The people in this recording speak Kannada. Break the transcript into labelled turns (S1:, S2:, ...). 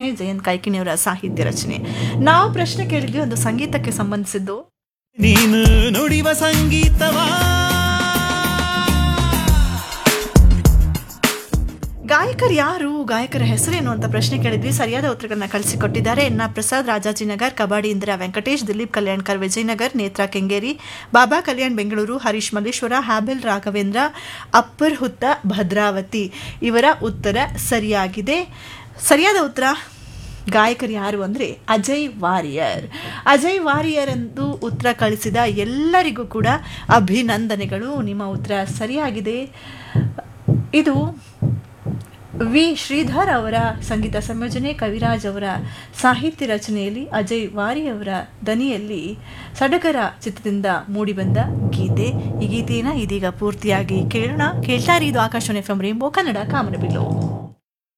S1: ಜಯಂತ್ ಕಾಯ್ಕಿಣಿಯವರ ಸಾಹಿತ್ಯ ರಚನೆ ನಾವು ಪ್ರಶ್ನೆ ಕೇಳಿದ್ವಿ ಒಂದು ಸಂಗೀತಕ್ಕೆ ಸಂಬಂಧಿಸಿದ್ದು
S2: ನೀನು ನುಡಿವ ಸಂಗೀತವಾ
S1: ಗಾಯಕರು ಯಾರು ಗಾಯಕರ ಹೆಸರೇನು ಅಂತ ಪ್ರಶ್ನೆ ಕೇಳಿದ್ವಿ ಸರಿಯಾದ ಉತ್ತರಗಳನ್ನ ಕಳಿಸಿಕೊಟ್ಟಿದ್ದಾರೆ ಎನ್ನ ಪ್ರಸಾದ್ ರಾಜಾಜಿನಗರ್ ಕಬಾಡಿ ಇಂದಿರಾ ವೆಂಕಟೇಶ್ ದಿಲೀಪ್ ಕಲ್ಯಾಣ್ಕರ್ ವಿಜಯನಗರ್ ನೇತ್ರಾ ಕೆಂಗೇರಿ ಬಾಬಾ ಕಲ್ಯಾಣ್ ಬೆಂಗಳೂರು ಹರೀಶ್ ಮಲ್ಲೇಶ್ವರ ಹ್ಯಾಬೆಲ್ ರಾಘವೇಂದ್ರ ಅಪ್ಪರ್ ಹುತ್ತ ಭದ್ರಾವತಿ ಇವರ ಉತ್ತರ ಸರಿಯಾಗಿದೆ ಸರಿಯಾದ ಉತ್ತರ ಗಾಯಕರು ಯಾರು ಅಂದರೆ ಅಜಯ್ ವಾರಿಯರ್ ಅಜಯ್ ವಾರಿಯರ್ ಎಂದು ಉತ್ತರ ಕಳಿಸಿದ ಎಲ್ಲರಿಗೂ ಕೂಡ ಅಭಿನಂದನೆಗಳು ನಿಮ್ಮ ಉತ್ತರ ಸರಿಯಾಗಿದೆ ಇದು ವಿ ಶ್ರೀಧರ್ ಅವರ ಸಂಗೀತ ಸಂಯೋಜನೆ ಕವಿರಾಜ್ ಅವರ ಸಾಹಿತ್ಯ ರಚನೆಯಲ್ಲಿ ಅಜಯ್ ವಾರಿ ಅವರ ದನಿಯಲ್ಲಿ ಸಡಗರ ಚಿತ್ರದಿಂದ ಮೂಡಿಬಂದ ಗೀತೆ ಈ ಗೀತೆಯನ್ನು ಇದೀಗ ಪೂರ್ತಿಯಾಗಿ ಕೇಳೋಣ ಕೇಳ್ತಾ ಇರಿ ಇದು Akashvani F M Rainbow Kannada ಕಾಮನಬಿಲ್ಲು